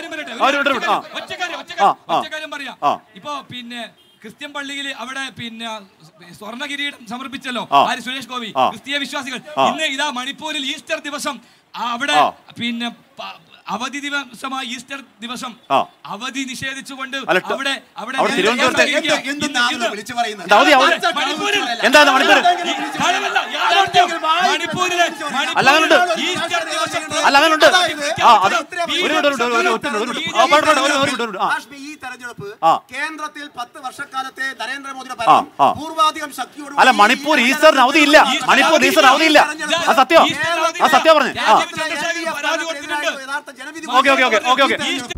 കാര്യം പറയട്ടെ ആ, ഒരു മിനിറ്റ്, ആ. ഒറ്റ കാര്യം ഒറ്റ ആ, കാര്യം ആ. ഒറ്റ കാര്യം പറയാം ആ. ഇപ്പൊ പിന്നെ ക്രിസ്ത്യൻ പള്ളിയിൽ അവിടെ പിന്നെ സ്വർണ്ണ കിരീടം സമർപ്പിച്ചല്ലോ ആ. ആര് സുരേഷ് ഗോപി ആ. ക്രിസ്തീയ വിശ്വാസികൾ ആ. ഇന്ന് ഇതാ മണിപ്പൂരിൽ ഈസ്റ്റർ ദിവസം ആ, അവിടെ ആ. പിന്നെ പ- അവധി ദിവസമായ ഈസ്റ്റർ ദിവസം ആ. അവധി നിഷേധിച്ചുകൊണ്ട് അല്ല, ട്- അവിടെ അവിടെ അവിടെ തിരുവനന്തപുരത്തെ- ഇരിക്കുക. എന്ത്- എന്ത് ഇന്ന് നാമം ഇന്ന് വിളിച്ചു പറയുന്നത്? എന്താ അവധി അവധി മണിപ്പൂരിൽ എന്താണ് മണിപ്പൂർ ഈ കാലമല്ല, യാഥാർത്ഥ്യം. മണിപ്പൂരിലെ അല്ല, അങ്ങനുണ്ട്. ഈസ്റ്റർ ദിവസം അല്ല അങ്ങനുണ്ട് ആ അത് ബി- ഒരു മിനിറ്റ് ഒരു മിനിറ്റ് ഒരു മിനിറ്റ് ഒരു മിനിറ്റ് ആ പാട്ട് പാട്ട് ഒരു മിനിറ്റ് ഒരു മിനിറ്റ് ആ കാശ്മീർ ഈ തെരഞ്ഞെടുപ്പ് ആ. കേന്ദ്രത്തിൽ പത്ത് വർഷക്കാലത്തെ നരേന്ദ്രമോദിയുടെ ആ, ഭരണം ആ. പൂർവാധികം ശക്തിയോട് അല്ല മണിപ്പൂർ ഈസ്റ്ററിന് അവധിയില്ല മണിപ്പൂർ ഈസ്റ്ററിന് അവധിയില്ല ആ സത്യം ആ സത്യം പറഞ്ഞു ആ രാജീവ് ചന്ദ്രശേഖരൻ പരാതി കൊടുത്തിട്ടുണ്ട് യഥാർത്ഥ ജനവിധി okay okay okay okay okay Easter